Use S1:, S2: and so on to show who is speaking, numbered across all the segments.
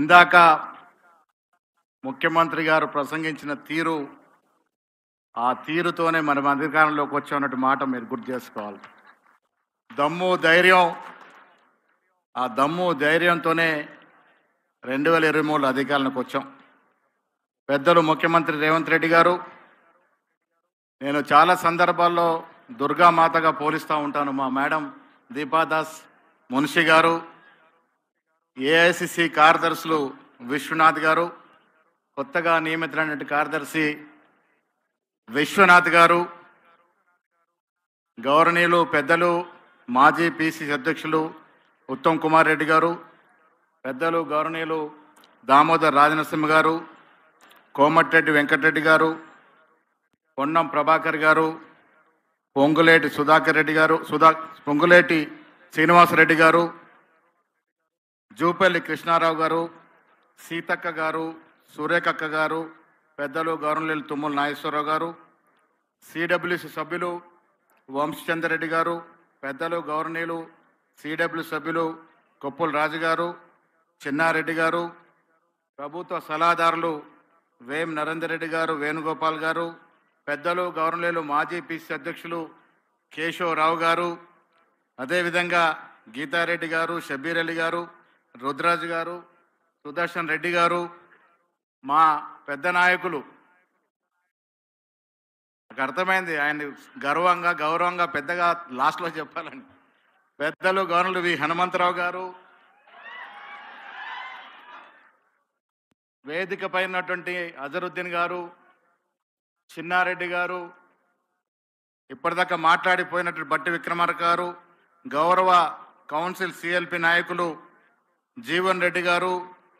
S1: ఇందాక ముఖ్యమంత్రి గారు ప్రసంగించిన తీరు ఆ తీరుతోనే మనం అధికారంలోకి వచ్చామన్నట్టు మాట మీరు గుర్తు చేసుకోవాలి దమ్ము ధైర్యం ఆ దమ్ము ధైర్యంతోనే రెండు వేల ఇరవై మూడులో అధికారంలోకి వచ్చాం పెద్దలు ముఖ్యమంత్రి రేవంత్ రెడ్డి గారు నేను చాలా సందర్భాల్లో దుర్గామాతగా పోలిస్తూ ఉంటాను మా మేడం దీపాదాస్ మున్షి గారు ఏఐసిసి కార్యదర్శులు విశ్వనాథ్ గారు కొత్తగా నియమితులైన కార్యదర్శి విశ్వనాథ్ గారు గౌరవనీయులు పెద్దలు మాజీ పిసిసి అధ్యక్షులు ఉత్తమ్ కుమార్ రెడ్డి గారు పెద్దలు గౌరవనీయులు దామోదర్ రాజనరసింహ గారు కోమటిరెడ్డి వెంకటరెడ్డి గారు పొన్నం ప్రభాకర్ గారు పొంగులేటి సుధాకర్ రెడ్డి గారు సుధా పొంగులేటి శ్రీనివాసరెడ్డి గారు జూపల్లి కృష్ణారావు గారు సీతక్క గారు సూర్యకక్క గారు పెద్దలు గౌరవనీయులు తుమ్మల నాగేశ్వరరావు గారు సిడబ్ల్యూసి సభ్యులు వంశచంద్రరెడ్డి గారు పెద్దలు గౌరవనీయులు సిడబ్ల్యూ సభ్యులు కొప్పుల రాజు గారు చిన్నారెడ్డి గారు ప్రభుత్వ సలహాదారులు వేం నరేందర్ రెడ్డి గారు వేణుగోపాల్ గారు పెద్దలు గౌరవనీయులు మాజీ పిసి అధ్యక్షులు కేశవరావు గారు అదేవిధంగా గీతారెడ్డి గారు షబీర్ అలీ గారు రుద్రాజు గారు సుదర్శన్ రెడ్డి గారు మా పెద్ద నాయకులు నాకు అర్థమైంది ఆయన గర్వంగా గౌరవంగా పెద్దగా లాస్ట్లో చెప్పాలండి పెద్దలు గవర్నర్ వి హనుమంతరావు గారు వేదిక పైనటువంటి అజరుద్దీన్ గారు చిన్నారెడ్డి గారు ఇప్పటిదాకా మాట్లాడిపోయినటువంటి బట్టి విక్రమార్క గారు గౌరవ కౌన్సిల్ సిఎల్పి నాయకులు జీవన్ రెడ్డి గారు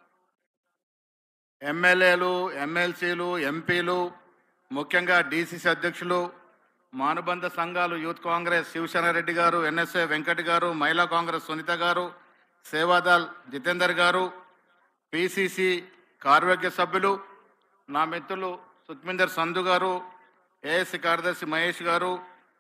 S1: ఎమ్మెల్యేలు ఎమ్మెల్సీలు ఎంపీలు ముఖ్యంగా డీసీసీ అధ్యక్షులు మానుబంధ సంఘాలు యూత్ కాంగ్రెస్ శివసేన రెడ్డి గారు ఎన్ఎస్ఏ వెంకట్ గారు మహిళా కాంగ్రెస్ సునీత గారు సేవాదల్ జితేందర్ గారు పిసిసి కార్యవర్గ సభ్యులు నా మిత్రులు సుఖ్మిందర్ సంధు గారు ఏఎస్సి కార్యదర్శి మహేష్ గారు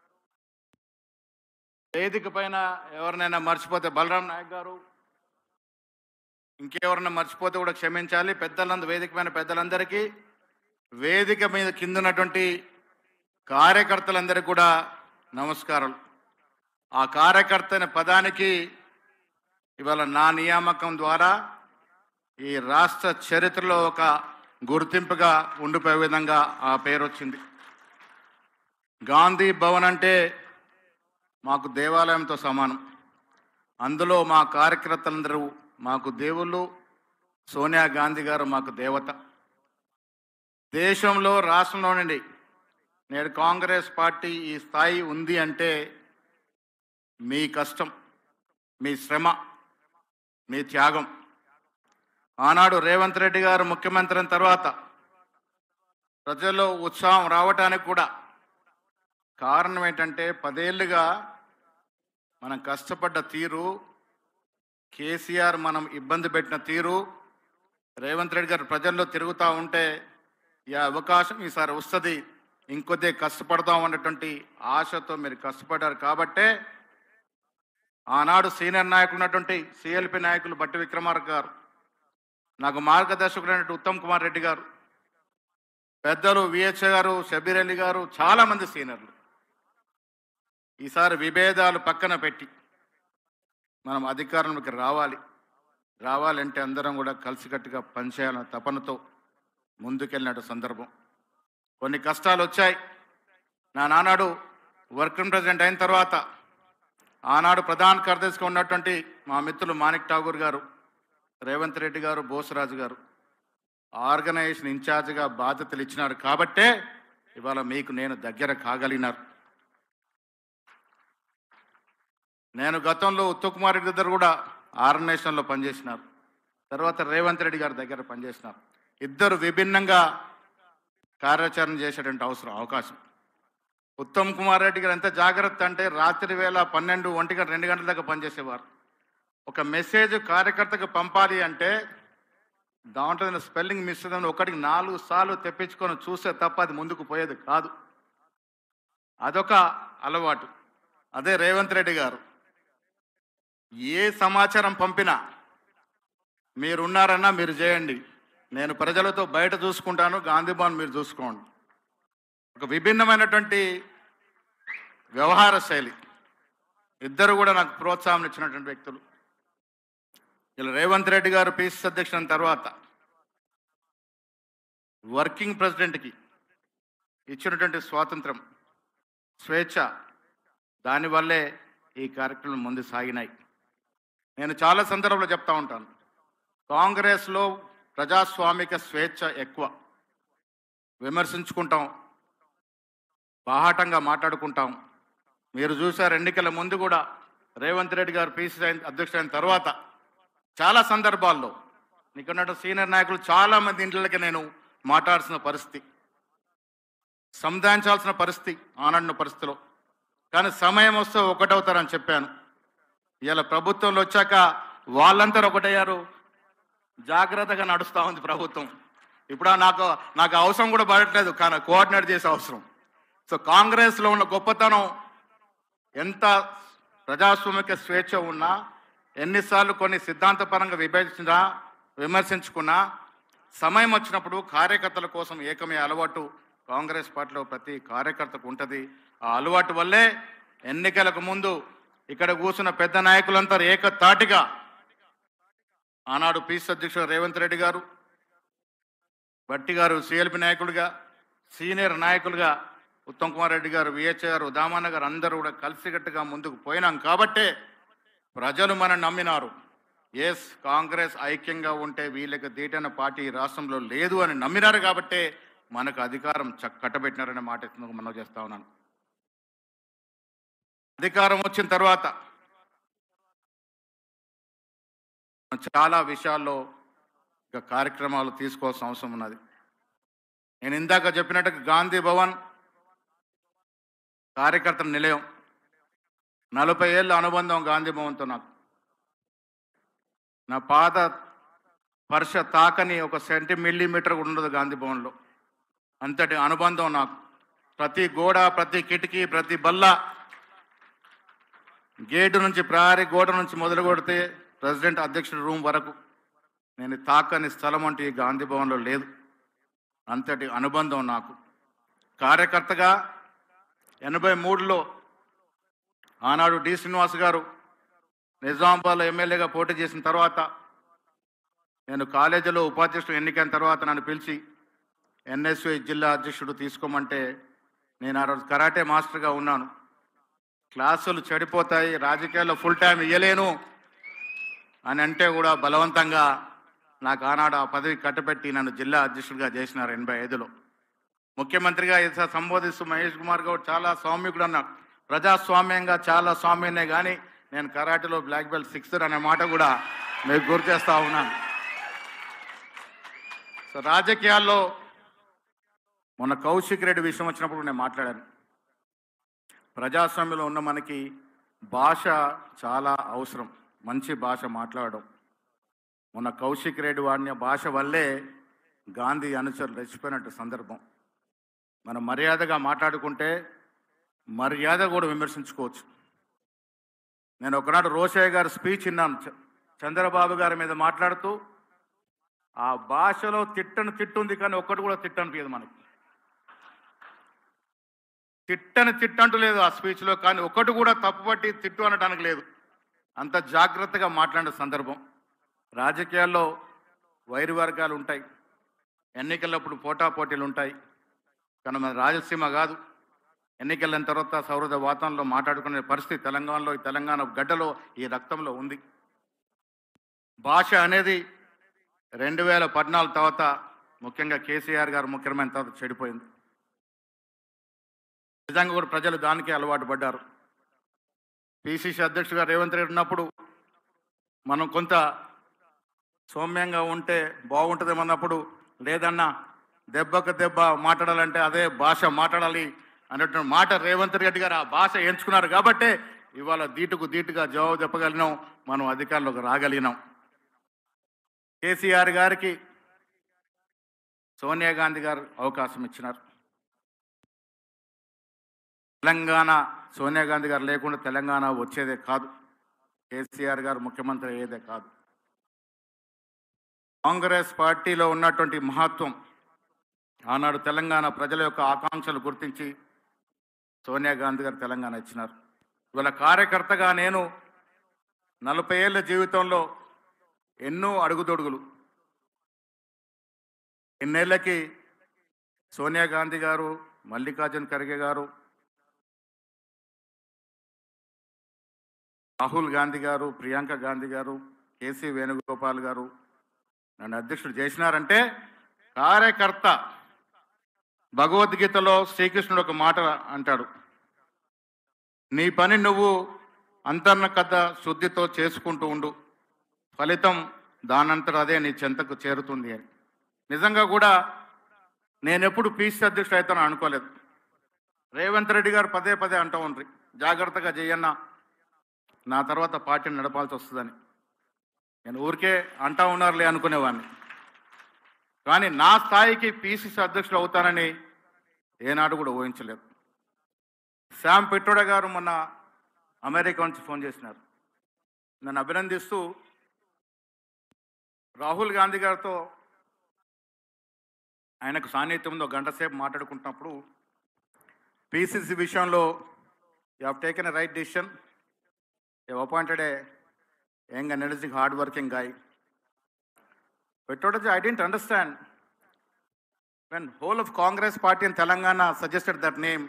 S1: వేదిక పైన ఎవరినైనా మర్చిపోతే బలరాం నాయక్ గారు ఇంకెవరన్నా మర్చిపోతే కూడా క్షమించాలి పెద్దలందరూ వేదిక పైన పెద్దలందరికీ వేదిక మీద కింద ఉన్నటువంటి కార్యకర్తలందరికీ కూడా నమస్కారం ఆ కార్యకర్త అనే పదానికి ఇవాళ నా నియామకం ద్వారా ఈ రాష్ట్ర చరిత్రలో ఒక గుర్తింపుగా ఉండిపోయే విధంగా ఆ పేరు వచ్చింది గాంధీ భవన్ అంటే మాకు దేవాలయంతో సమానం అందులో మా కార్యకర్తలందరూ మాకు దేవుళ్ళు సోనియా గాంధీ గారు మాకు దేవత దేశంలో రాష్ట్రంలో నుండి నేడు కాంగ్రెస్ పార్టీ ఈ స్థాయి ఉంది అంటే మీ కష్టం మీ శ్రమ మీ త్యాగం ఆనాడు రేవంత్ రెడ్డి గారు ముఖ్యమంత్రి అయిన తర్వాత ప్రజల్లో ఉత్సాహం రావటానికి కూడా కారణం ఏంటంటే పదేళ్లుగా మనం కష్టపడ్డ తీరు కేసీఆర్ మనం ఇబ్బంది పెట్టిన తీరు రేవంత్ రెడ్డి గారు ప్రజల్లో తిరుగుతూ ఉంటే ఈ అవకాశం ఈసారి వస్తుంది ఇంకొద్ది కష్టపడదాం అన్నటువంటి ఆశతో మీరు కష్టపడ్డారు కాబట్టే ఆనాడు సీనియర్ నాయకులు ఉన్నటువంటి సిఎల్పి నాయకులు బట్టి విక్రమార్క గారు నాకు మార్గదర్శకుడైనటువంటి ఉత్తమ్ కుమార్ రెడ్డి గారు పెద్దలు విహెచ్ గారు షబీర్ అలీ గారు చాలామంది సీనియర్లు ఈసారి విభేదాలు పక్కన పెట్టి మనం అధికారంలోకి రావాలి రావాలంటే అందరం కూడా కలిసికట్టుగా పనిచేయాలన్న తపనతో ముందుకెళ్ళినట్టు సందర్భం కొన్ని కష్టాలు వచ్చాయి నా నానాడు వర్కింగ్ ప్రెసిడెంట్ అయిన తర్వాత ఆనాడు ప్రధాన కార్యదర్శిగా ఉన్నటువంటి మా మిత్రులు మాణిక్ ఠాగూర్ గారు రేవంత్ రెడ్డి గారు బోసరాజు గారు ఆర్గనైజేషన్ ఇన్ఛార్జిగా బాధ్యతలు ఇచ్చినారు కాబట్టే ఇవాళ మీకు నేను దగ్గర కాగలిగినారు నేను గతంలో ఉత్తమ్ కుమార్ రెడ్డి దగ్గర కూడా ఆర్గనైజేషన్లో పనిచేసినారు తర్వాత రేవంత్ రెడ్డి గారి దగ్గర పనిచేసినారు ఇద్దరు విభిన్నంగా కార్యాచరణ చేసేటువంటి అవసరం అవకాశం ఉత్తమ్ కుమార్ రెడ్డి గారు ఎంత జాగ్రత్త అంటే రాత్రి వేళ పన్నెండు ఒంటి గంట రెండు గంటల దాకా పనిచేసేవారు ఒక మెసేజ్ కార్యకర్తకు పంపాలి అంటే దాంట్లో ఏదైనా స్పెల్లింగ్ మిస్ అయిందని ఒకటికి నాలుగు సార్లు తెప్పించుకొని చూస్తే తప్ప అది ముందుకు పోయేది కాదు అదొక అలవాటు అదే రేవంత్ రెడ్డి గారు ఏ సమాచారం పంపినా మీరున్నారన్నా మీరు చేయండి నేను ప్రజలతో బయట చూసుకుంటాను గాంధీ భవన్ మీరు చూసుకోండి ఒక విభిన్నమైనటువంటి వ్యవహార శైలి ఇద్దరు కూడా నాకు ప్రోత్సాహం ఇచ్చినటువంటి వ్యక్తులు ఇలా రేవంత్ రెడ్డి గారు పిసిసి అధ్యక్షుడు తర్వాత వర్కింగ్ ప్రెసిడెంట్కి ఇచ్చినటువంటి స్వాతంత్రం స్వేచ్ఛ దానివల్లే ఈ కార్యక్రమం ముందు సాగినాయి నేను చాలా సందర్భంలో చెప్తా ఉంటాను కాంగ్రెస్లో ప్రజాస్వామిక స్వేచ్ఛ ఎక్కువ విమర్శించుకుంటాం బాహాటంగా మాట్లాడుకుంటాం మీరు చూశారు ఎన్నికల ముందు కూడా రేవంత్ రెడ్డి గారు పీసీ అధ్యక్షుడైన తర్వాత చాలా సందర్భాల్లో నీకున్న సీనియర్ నాయకులు చాలా మంది ఇంట్లోకి నేను మాట్లాడాల్సిన పరిస్థితి సంధానించాల్సిన పరిస్థితి ఆనంద పరిస్థితిలో కానీ సమయం వస్తే ఒకటవుతారని చెప్పాను ఇలా ప్రభుత్వంలో వచ్చాక వాళ్ళంతా ఒకటయ్యారు జాగ్రత్తగా నడుస్తూ ఉంది ప్రభుత్వం ఇప్పుడు ఆ నాకు నాకు అవసరం కూడా పడట్లేదు కానీ కోఆర్డినేట్ చేసే అవసరం సో కాంగ్రెస్లో ఉన్న గొప్పతనం ఎంత ప్రజాస్వామిక స్వేచ్ఛ ఉన్నా ఎన్నిసార్లు కొన్ని సిద్ధాంతపరంగా విభజించినా విమర్శించుకున్నా సమయం వచ్చినప్పుడు కార్యకర్తల కోసం ఏకమే అలవాటు కాంగ్రెస్ పార్టీలో ప్రతి కార్యకర్తకు ఉంటుంది ఆ అలవాటు వల్లే ఎన్నికలకు ముందు ఇక్కడ కూర్చున్న పెద్ద నాయకులంతా ఏకతాటిగా ఆనాడు పీసీ అధ్యక్షుడు రేవంత్ రెడ్డి గారు భట్టి గారు సిఎల్పి నాయకుడిగా సీనియర్ నాయకులుగా ఉత్తమ్ కుమార్ రెడ్డి గారు విహెచ్ గారు దామన్న గారు అందరూ కూడా కలిసికట్టుగా ముందుకు పోయినాం కాబట్టే ప్రజలు మనం నమ్మినారు ఎస్ కాంగ్రెస్ ఐక్యంగా ఉంటే వీళ్ళకి దీటైన పార్టీ ఈ రాష్ట్రంలో లేదు అని నమ్మినారు కాబట్టే మనకు అధికారం చక్ కట్టబెట్టినారనే మాట ఇస్తున్నందుకు మనం చేస్తా ఉన్నాను అధికారం వచ్చిన తర్వాత చాలా విషయాల్లో ఇక కార్యక్రమాలు తీసుకోవాల్సిన అవసరం ఉన్నది నేను ఇందాక చెప్పినట్టు గాంధీ భవన్ కార్యకర్తల నిలయం నలభై ఏళ్ళ అనుబంధం గాంధీ భవన్తో నాకు నా పాత స్పర్శ తాకని ఒక సెంటీ మిల్లీమీటర్ కూడా ఉండదు గాంధీ భవన్లో అంతటి అనుబంధం నాకు ప్రతి గోడ ప్రతి కిటికీ ప్రతి బల్ల గేటు నుంచి ప్రహారీ గోడ నుంచి మొదలు కొడితే ప్రెసిడెంట్ అధ్యక్షుడి రూమ్ వరకు నేను తాకని స్థలం అంటే ఈ గాంధీ భవన్లో లేదు అంతటి అనుబంధం నాకు కార్యకర్తగా ఎనభై మూడులో ఆనాడు డి శ్రీనివాస్ గారు నిజామాబాద్లో ఎమ్మెల్యేగా పోటీ చేసిన తర్వాత నేను కాలేజీలో ఉపాధ్యక్షుడు ఎన్నికైన తర్వాత నన్ను పిలిచి ఎన్ఎస్యు జిల్లా అధ్యక్షుడు తీసుకోమంటే నేను ఆ రోజు కరాటే మాస్టర్గా ఉన్నాను క్లాసులు చెడిపోతాయి రాజకీయాల్లో ఫుల్ టైం ఇయ్యలేను అని అంటే కూడా బలవంతంగా నాకు ఆనాడు ఆ పదవి కట్టబెట్టి నన్ను జిల్లా అధ్యక్షుడిగా చేసినారు ఎనభై ఐదులో ముఖ్యమంత్రిగా ఈస సంబోధిస్తూ మహేష్ కుమార్ గౌడ్ చాలా సౌమ్యకుడు అన్నాడు ప్రజాస్వామ్యంగా చాలా స్వామ్యనే కానీ నేను కరాటేలో బ్లాక్ బెల్ట్ సిక్స్త్ అనే మాట కూడా మీకు గుర్తు చేస్తా ఉన్నాను సో రాజకీయాల్లో మొన్న కౌశిక్ రెడ్డి విషయం వచ్చినప్పుడు నేను మాట్లాడాను ప్రజాస్వామ్యంలో ఉన్న మనకి భాష చాలా అవసరం మంచి భాష మాట్లాడడం మొన్న కౌశిక్ రెడ్డి వాడిన భాష వల్లే గాంధీ అనుచరులు రెచ్చిపోయినట్టు సందర్భం మనం మర్యాదగా మాట్లాడుకుంటే మర్యాద కూడా విమర్శించుకోవచ్చు నేను ఒకనాడు రోషయ్య గారి స్పీచ్ విన్నాను చ- చంద్రబాబు గారి మీద మాట్లాడుతూ ఆ భాషలో తిట్టను తిట్టుంది కానీ ఒక్కటి కూడా తిట్టనిపించదు మనకి తిట్టని తిట్టంటూ లేదు ఆ స్పీచ్లో కానీ ఒక్కటి కూడా తప్పుపట్టి తిట్టు అనడానికి లేదు అంత జాగ్రత్తగా మాట్లాడిన సందర్భం రాజకీయాల్లో వైరు వర్గాలు ఉంటాయి ఎన్నికలప్పుడు పోటాపోటీలు ఉంటాయి కానీ మన రాయలసీమ కాదు ఎన్నికలైన తర్వాత సౌహృద వాతావరణంలో మాట్లాడుకునే పరిస్థితి తెలంగాణలో ఈ తెలంగాణ గడ్డలో ఈ రక్తంలో ఉంది భాష అనేది రెండు వేల పద్నాలుగు తర్వాత ముఖ్యంగా కేసీఆర్ గారు ముఖ్యమైన తర్వాత చెడిపోయింది నిజంగా కూడా ప్రజలు దానికే అలవాటు పడ్డారు పిసిసి అధ్యక్షుడిగా రేవంత్ రెడ్డి ఉన్నప్పుడు మనం కొంత సౌమ్యంగా ఉంటే బాగుంటుందేమన్నప్పుడు లేదన్నా దెబ్బకు దెబ్బ మాట్లాడాలంటే అదే భాష మాట్లాడాలి అనేటువంటి మాట రేవంత్ రెడ్డి గారు ఆ భాష ఎంచుకున్నారు కాబట్టే ఇవాళ దీటుకు దీటుగా జవాబు చెప్పగలిగినాం మనం అధికారంలోకి రాగలిగినాం కేసీఆర్ గారికి సోనియా గాంధీ గారు అవకాశం ఇచ్చినారు తెలంగాణ సోనియా గాంధీ గారు లేకుండా తెలంగాణ వచ్చేదే కాదు కేసీఆర్ గారు ముఖ్యమంత్రి అయ్యేదే కాదు కాంగ్రెస్ పార్టీలో ఉన్నటువంటి మహత్వం ఆనాడు తెలంగాణ ప్రజల యొక్క ఆకాంక్షలు గుర్తించి సోనియా గాంధీ గారు తెలంగాణ ఇచ్చినారు ఇవాళ కార్యకర్తగా నేను నలభై ఏళ్ళ జీవితంలో ఎన్నో అడుగుదొడుగులు ఇన్నేళ్లకి సోనియా గాంధీ గారు మల్లికార్జున్ ఖర్గే గారు రాహుల్ గాంధీ గారు ప్రియాంక గాంధీ గారు కేసీ వేణుగోపాల్ గారు నన్ను అధ్యక్షుడు చేసినారంటే కార్యకర్త భగవద్గీతలో శ్రీకృష్ణుడు ఒక మాట అంటాడు నీ పని నువ్వు అంతర్నకథ శుద్ధితో చేసుకుంటూ ఉండు ఫలితం దానంతట అదే నీ చెంతకు చేరుతుంది అని నిజంగా కూడా నేను ఎప్పుడు పీసీ అధ్యక్షుడు అవుతాను అనుకోలేదు రేవంత్ రెడ్డి గారు పదే పదే అంటూ ఉండ్రి జాగ్రత్తగా చెయ్యన్న నా తర్వాత పార్టీని నడపాల్సి వస్తుందని నేను ఊరికే అంటా ఉన్నారులే అనుకునేవాడిని కానీ నా స్థాయికి పీసీసీ అధ్యక్షుడు అవుతానని ఏనాడు కూడా ఊహించలేదు శామ్ పెట్రోడ గారు మొన్న అమెరికా నుంచి ఫోన్ చేసినారు నన్ను అభినందిస్తూ రాహుల్ గాంధీ గారితో ఆయనకు సాన్నిధ్యంలో గంట సేపు మాట్లాడుకుంటున్నప్పుడు పీసీసీ విషయంలో you have taken a right decision you appointed a young energetic hard working guy పెట్రోడజీ I don't understand when whole of Congress party in Telangana suggested that name,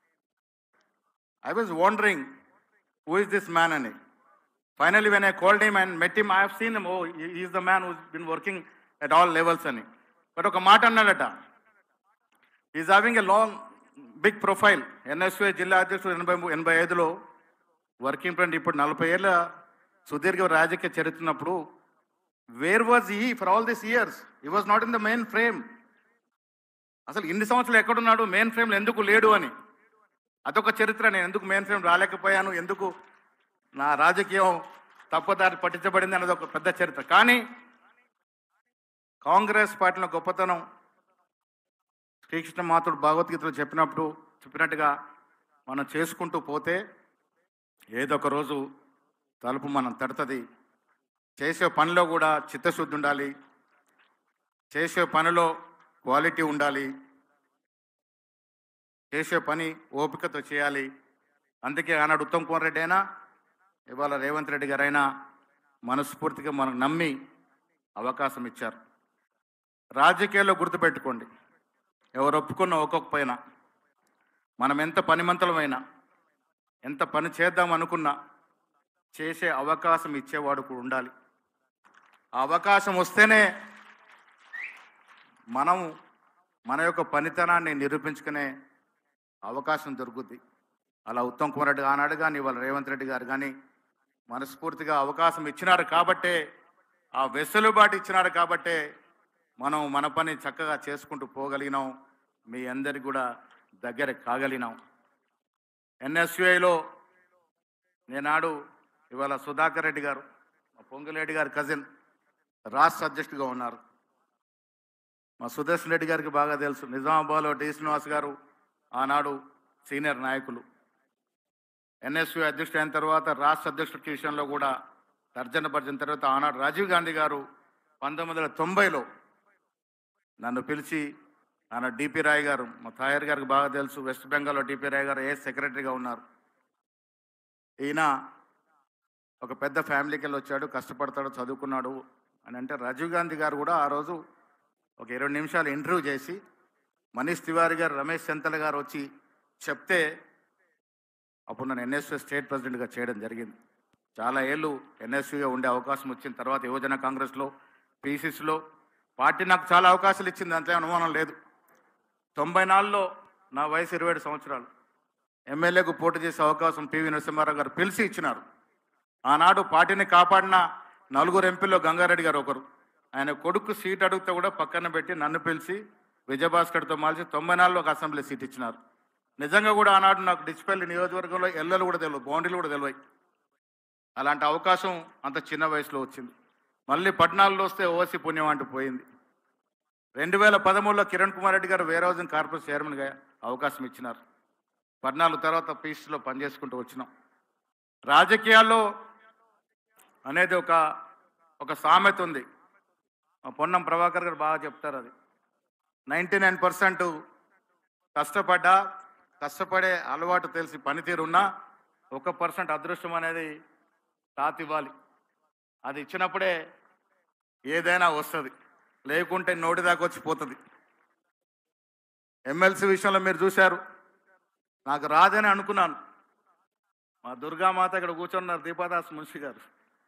S1: I was wondering, who is this man? And finally, when I called him and met him, I have seen him. Oh, he he is the man who's been working at all levels. అని but ఒక మాట అన్నాడట is having a long big profile NSA జిల్లా అధ్యక్షుడు ఎనభై మూ- ఎనభై ఐదులో వర్కింగ్ ఫ్రెండ్ ఇప్పుడు నలభై ఏళ్ళ సుదీర్ఘ రాజకీయ చరిత్రనప్పుడు where was he for all this years he was not in the main frame అసలు ఇన్ని సంవత్సరాలు ఎక్కడున్నాడు మెయిన్ ఫ్రేమ్లో ఎందుకు లేడు అని అదొక చరిత్ర నేను ఎందుకు మెయిన్ ఫ్రేమ్ రాలేకపోయాను ఎందుకు నా రాజకీయం తప్పుదారి పట్టించబడింది అన్నది ఒక పెద్ద చరిత్ర కానీ కాంగ్రెస్ పార్టీలో గొప్పతనం శ్రీకృష్ణ మాతుడు భగవద్గీతలో చెప్పినప్పుడు చెప్పినట్టుగా మనం చేసుకుంటూ పోతే ఏదో ఒక రోజు తలుపు మనం తడుతుంది చేసే పనిలో కూడా చిత్తశుద్ధి ఉండాలి చేసే పనిలో క్వాలిటీ ఉండాలి చేసే పని ఓపికతో చేయాలి అందుకే ఆనాడు ఉత్తమ్ కుమార్ రెడ్డి అయినా ఇవాళ రేవంత్ రెడ్డి గారైనా మనస్ఫూర్తిగా మనకు నమ్మి అవకాశం ఇచ్చారు రాజకీయాల్లో గుర్తుపెట్టుకోండి ఎవరు ఒప్పుకున్న ఒక్కొక్కపైన మనం ఎంత పనిమంతలమైనా ఎంత పని చేద్దాం అనుకున్నా చేసే అవకాశం ఇచ్చేవాడు కూడా ఉండాలి ఆ అవకాశం వస్తేనే మనం మన యొక్క పనితనాన్ని నిరూపించుకునే అవకాశం దొరుకుద్ది అలా ఉత్తమ్ కుమార్ రెడ్డి ఆనాడు కానీ ఇవాళ రేవంత్ రెడ్డి గారు కానీ మనస్ఫూర్తిగా అవకాశం ఇచ్చినారు కాబట్టే ఆ వెసులుబాటు ఇచ్చినారు కాబట్టే మనం మన పని చక్కగా చేసుకుంటూ పోగలిగినాం మీ అందరికి కూడా దగ్గర కాగలిగినాం ఎన్ఎస్యుఐలో నేనాడు ఇవాళ సుధాకర్ రెడ్డి గారు మా పొంగులేటి గారి కజిన్ రాష్ట్ర అధ్యక్షుడిగా ఉన్నారు మా సుదర్శన్ రెడ్డి గారికి బాగా తెలుసు నిజామాబాద్లో డి శ్రీనివాస్ గారు ఆనాడు సీనియర్ నాయకులు ఎన్ఎస్యు అధ్యక్షుడు అయిన తర్వాత రాష్ట్ర అధ్యక్షుడి విషయంలో కూడా తర్జన భర్జన తర్వాత ఆనాడు రాజీవ్ గాంధీ గారు పంతొమ్మిది వందల తొంభైలో నన్ను పిలిచి ఆనాడు డిపి రాయ్ గారు మా తాయర్ గారికి బాగా తెలుసు వెస్ట్ బెంగాల్లో డిపి రాయ్ గారు ఏ సెక్రటరీగా ఉన్నారు ఈయన ఒక పెద్ద ఫ్యామిలీకి వెళ్ళి వచ్చాడు కష్టపడతాడు చదువుకున్నాడు అని అంటే రాజీవ్ గాంధీ గారు కూడా ఆ రోజు ఒక ఇరవై నిమిషాలు ఇంటర్వ్యూ చేసి మనీష్ తివారి గారు రమేష్ చెంతల గారు వచ్చి చెప్తే అప్పుడు నన్ను ఎన్ఎస్యూ స్టేట్ ప్రెసిడెంట్గా చేయడం జరిగింది చాలా ఏళ్ళు ఎన్ఎస్యూగా ఉండే అవకాశం వచ్చిన తర్వాత యువజన కాంగ్రెస్లో పీసీసీలో పార్టీ నాకు చాలా అవకాశాలు ఇచ్చింది అంతే అనుమానం లేదు తొంభై నాలుగులో నా వయసు ఇరవై ఏడు సంవత్సరాలు ఎమ్మెల్యేకు పోటీ చేసే అవకాశం పివి నరసింహారావు గారు పిలిచి ఇచ్చినారు ఆనాడు పార్టీని కాపాడిన నలుగురు ఎంపీల్లో గంగారెడ్డి గారు ఒకరు ఆయన కొడుకు సీట్ అడిగితే కూడా పక్కన పెట్టి నన్ను పిలిచి విజయభాస్కర్తో మాల్చి తొంభై నాలుగులో ఒక అసెంబ్లీ సీట్ ఇచ్చినారు నిజంగా కూడా ఆనాడు నాకు డిస్పల్లి నియోజకవర్గంలో ఎల్లలు కూడా తెలియదు బౌండరీలు కూడా తెలియదు అలాంటి అవకాశం అంత చిన్న వయసులో వచ్చింది మళ్ళీ పద్నాలుగులో వస్తే ఓసీ పుణ్యం అంటూ పోయింది రెండు వేల పదమూడులో కిరణ్ కుమార్ రెడ్డి గారు వేర్ హౌసింగ్ కార్పొరేషన్ చైర్మన్గా అవకాశం ఇచ్చినారు పద్నాలుగు తర్వాత పీసీలో పనిచేసుకుంటూ వచ్చినాం రాజకీయాల్లో అనేది ఒక ఒక సామెత ఉంది మా పొన్నం ప్రభాకర్ గారు బాగా చెప్తారు అది నైంటీ నైన్ పర్సెంట్ కష్టపడ్డా కష్టపడే అలవాటు తెలిసి పనితీరు ఉన్నా ఒక పర్సెంట్ అదృష్టం అనేది తాత ఇవ్వాలి అది ఇచ్చినప్పుడే ఏదైనా వస్తుంది లేకుంటే నోటి దాకా వచ్చి పోతుంది ఎమ్మెల్సీ విషయంలో మీరు చూశారు నాకు రాదని అనుకున్నాను మా దుర్గామాత ఇక్కడ కూర్చున్నారు దీపాదాస్ మున్షి గారు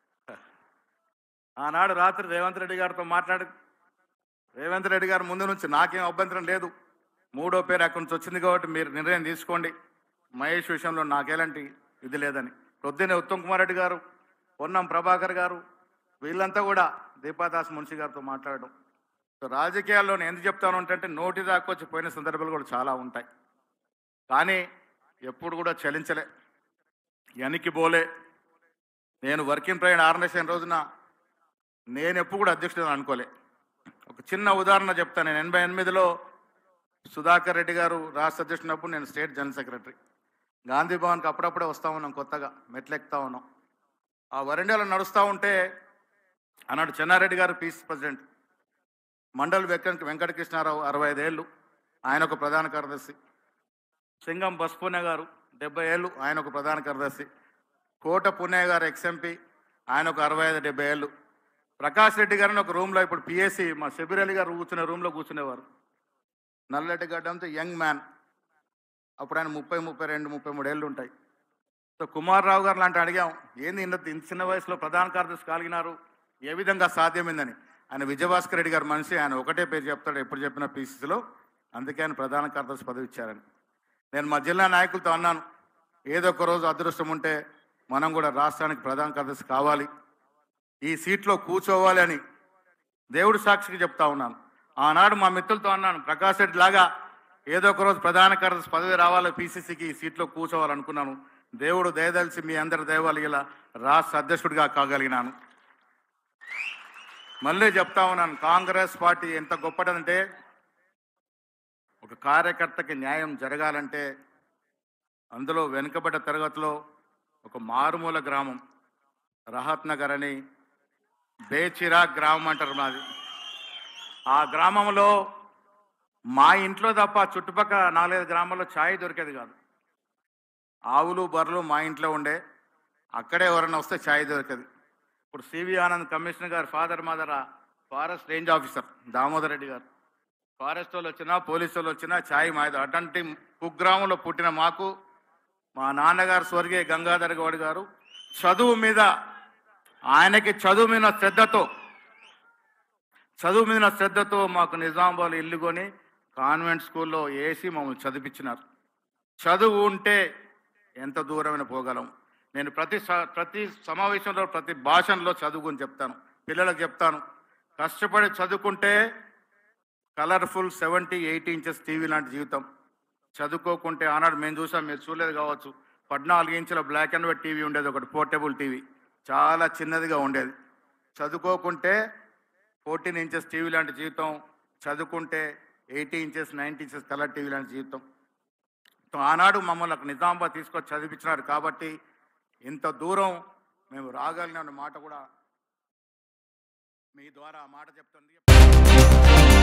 S1: ఆనాడు రాత్రి రేవంత్ రెడ్డి గారితో మాట్లాడి రేవంత్ రెడ్డి గారు ముందు నుంచి నాకేం అభ్యంతరం లేదు మూడో పేరు అక్కడి నుంచి వచ్చింది కాబట్టి మీరు నిర్ణయం తీసుకోండి మహేష్ విషయంలో నాకెలాంటి ఇది లేదని పొద్దున్నే ఉత్తమ్ కుమార్ రెడ్డి గారు పొన్నం ప్రభాకర్ గారు వీళ్ళంతా కూడా దీపాదాస్ మున్షి గారితో మాట్లాడడం సో రాజకీయాల్లో నేను ఎందుకు చెప్తాను అంటే నోటి దాకా వచ్చి పోయిన సందర్భాలు కూడా చాలా ఉంటాయి కానీ ఎప్పుడు కూడా చలించలే వెనక్కి పోలే నేను వర్కింగ్ ప్రైవేట్ ఆర్గనైజేషన్ రోజున నేను ఎప్పుడు కూడా అధ్యక్షుడు అనుకోలే ఒక చిన్న ఉదాహరణ చెప్తాను నేను ఎనభై ఎనిమిదిలో సుధాకర్ రెడ్డి గారు రాష్ట్ర అధ్యక్షుడినప్పుడు నేను స్టేట్ జనరల్ సెక్రటరీ గాంధీ భవన్కి అప్పుడప్పుడే వస్తూ ఉన్నాం కొత్తగా మెట్లెక్కుతా ఉన్నాం ఆ వరండాలో నడుస్తూ ఉంటే అన్నాడు చెన్నారెడ్డి గారు పీస్ ప్రెసిడెంట్ మండల్ వెంకట వెంకటకృష్ణారావు అరవై ఐదేళ్ళు ఆయన ఒక ప్రధాన కార్యదర్శి సింగం బస్పునే గారు డెబ్బై ఏళ్ళు ఆయన ఒక ప్రధాన కార్యదర్శి కోట పుణ్య గారు ఎక్స్ఎంపీ ఆయన ఒక అరవై ఐదు డెబ్బై ఏళ్ళు ప్రకాష్ రెడ్డి గారిని ఒక రూమ్లో ఇప్పుడు పిఎస్సి మా షబీర్ అలీ గారు కూర్చునే రూమ్లో కూర్చునేవారు నల్లటి గడ్డంతో యంగ్ మ్యాన్ అప్పుడు ఆయన ముప్పై ముప్పై రెండు ముప్పై మూడు ఏళ్ళు ఉంటాయి సో కుమార్ రావు గారు లాంటి అడిగాం ఏంది ఇంత ఇంత చిన్న వయసులో ప్రధాన కార్యదర్శి కలిగినారు ఏ విధంగా సాధ్యమైందని ఆయన విజయభాస్కర్ రెడ్డి గారి మనిషి ఆయన ఒకటే పేరు చెప్తాడు ఎప్పుడు చెప్పిన పీసీసీలో అందుకే ఆయన ప్రధాన కార్యదర్శి పదవి ఇచ్చారని నేను మా జిల్లా నాయకులతో అన్నాను ఏదో ఒక రోజు అదృష్టం ఉంటే మనం కూడా రాష్ట్రానికి ప్రధాన కార్యదర్శి కావాలి ఈ సీట్లో కూర్చోవాలి అని దేవుడి సాక్షికి చెప్తా ఉన్నాను ఆనాడు మా మిత్రులతో అన్నాను ప్రకాష్ రెడ్డి లాగా ఏదో ఒక రోజు ప్రధాన కార్యదర్శి పదవి రావాలి పీసీసీకి ఈ సీట్లో కూర్చోవాలనుకున్నాను దేవుడు దయదలిసి మీ అందరి దయవాలి ఇలా రాష్ట్ర అధ్యక్షుడిగా కాగలిగినాను మళ్ళీ చెప్తా ఉన్నాను కాంగ్రెస్ పార్టీ ఎంత గొప్పదంటే ఒక కార్యకర్తకి న్యాయం జరగాలంటే అందులో వెనుకబడ్డ తరగతిలో ఒక మారుమూల గ్రామం రహత్ నగర్ అని బేచిరా గ్రామం అంటారు మాది ఆ గ్రామంలో మా ఇంట్లో తప్ప చుట్టుపక్కల నాలుగైదు గ్రామాల్లో ఛాయ్ దొరికేది కాదు ఆవులు బర్రెలు మా ఇంట్లో ఉండే అక్కడే ఎవరైనా వస్తే ఛాయ్ దొరికేది ఇప్పుడు సివి ఆనంద్ కమిషనర్ గారు father mother forest range officer Damodar Reddy గారు ఫారెస్ట్ వాళ్ళు వచ్చినా పోలీసు వాళ్ళు వచ్చినా ఛాయ్ మాది అటువంటి కుగ్రామంలో పుట్టిన మాకు మా నాన్నగారు స్వర్గీయ గంగాధర్ గౌడ్ గారు చదువు మీద ఆయనకి చదువు మీద శ్రద్ధతో చదువు మీద శ్రద్ధతో మాకు నిజామాబాద్ ఇల్లు కొని కాన్వెంట్ స్కూల్లో వేసి మమ్మల్ని చదివించినారు చదువు ఉంటే ఎంత దూరమైన పోగలం నేను ప్రతి స- ప్రతి సమావేశంలో ప్రతి భాషలో చదువుకుని చెప్తాను పిల్లలకు చెప్తాను కష్టపడి చదువుకుంటే colourful seventy eighty inches TV లాంటి జీవితం చదువుకోకుంటే ఆనాడు మేము చూసాం మీరు చూడలేదు కావచ్చు పద్నాలుగు ఇంచుల బ్లాక్ అండ్ వైట్ టీవీ ఉండేది ఒకటి పోర్టబుల్ టీవీ చాలా చిన్నదిగా ఉండేది చదువుకోకుంటే ఫోర్టీన్ ఇంచెస్ టీవీ లాంటి జీవితం చదువుకుంటే eighty inches ninety inches colour TV లాంటి జీవితం సో ఆనాడు మమ్మల్ని అక్కడ నిజామాబాద్ తీసుకొచ్చి చదివించినారు కాబట్టి ఇంత దూరం మేము రాగలిగిన మాట కూడా మీ ద్వారా ఆ మాట చెప్తుంది